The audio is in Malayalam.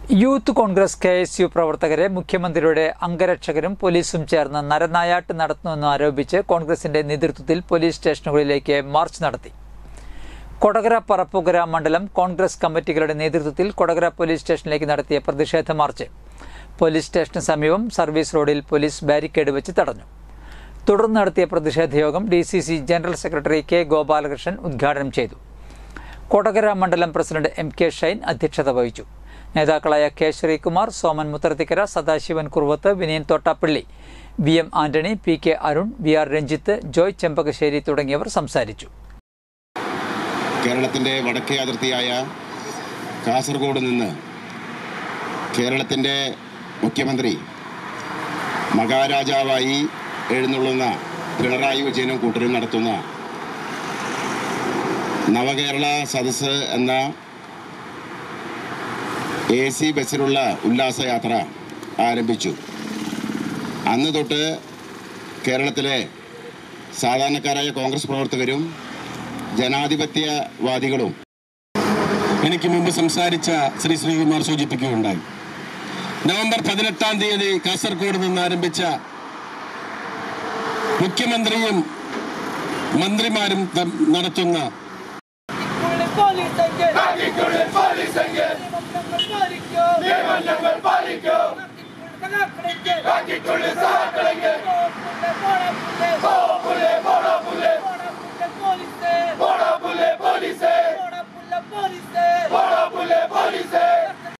youth Congress K S U പ്രവർത്തകരെ മുഖ്യമന്ത്രിയുടെ അംഗരക്ഷകരും പോലീസും ചേർന്ന് നരനായാട്ട് നടത്തുന്നുവെന്ന് ആരോപിച്ച് കോൺഗ്രസിന്റെ നേതൃത്വത്തിൽ പോലീസ് സ്റ്റേഷനുകളിലേക്ക് മാർച്ച് നടത്തി കൊടകര പറപ്പുകര മണ്ഡലം കോൺഗ്രസ് കമ്മിറ്റികളുടെ നേതൃത്വത്തിൽ കൊടകര പോലീസ് സ്റ്റേഷനിലേക്ക് നടത്തിയ പ്രതിഷേധ മാർച്ച് പോലീസ് സ്റ്റേഷന് സമീപം സർവീസ് റോഡിൽ പോലീസ് ബാരിക്കേഡ് വെച്ച് തടഞ്ഞു തുടർന്ന് നടത്തിയ പ്രതിഷേധ യോഗം D C C general secretary K Gopalakrishnan ഉദ്ഘാടനം ചെയ്തു കൊടകര മണ്ഡലം പ്രസിഡന്റ് എം കെ ഷൈൻ അധ്യക്ഷത വഹിച്ചു നേതാക്കളായ K Sreekumar Soman Mutharathikkara Sadasivan Kuruvath Vinayan Thottappally V M Antony P K Arun V R Ranjith Joy Chembakassery തുടങ്ങിയവർ സംസാരിച്ചു കേരളത്തിൻ്റെ വടക്കേ അതിർത്തിയായ കാസർഗോഡ് നിന്ന് കേരളത്തിൻ്റെ മുഖ്യമന്ത്രി മഹാരാജാവായി എഴുന്നള്ളുന്ന പിണറായി വിജയനും കൂട്ടരും നടത്തുന്ന നവകേരള സദസ്സ് എന്ന എ സി ബസ്സിലുള്ള ഉല്ലാസയാത്ര ആരംഭിച്ചു അന്ന് തൊട്ട് കേരളത്തിലെ സാധാരണക്കാരായ കോൺഗ്രസ് പ്രവർത്തകരും ജനാധിപത്യവാദികളും എനിക്ക് മുമ്പ് സംസാരിച്ച ശ്രീ ശ്രീകുമാർ സൂചിപ്പിക്കുകയുണ്ടായി നവംബർ പതിനെട്ടാം തീയതി കാസർഗോഡ് നിന്ന് ആരംഭിച്ച മുഖ്യമന്ത്രിയും മന്ത്രിമാരും തം- നടത്തുന്ന രാജ്യക്കുള്ളിൽ പോലീസെങ്കിൽ നിയമങ്ങൾ പാലിക്കൂ രാജ്യക്കുള്ളിൽ സഹാക്കളെങ്കിൽ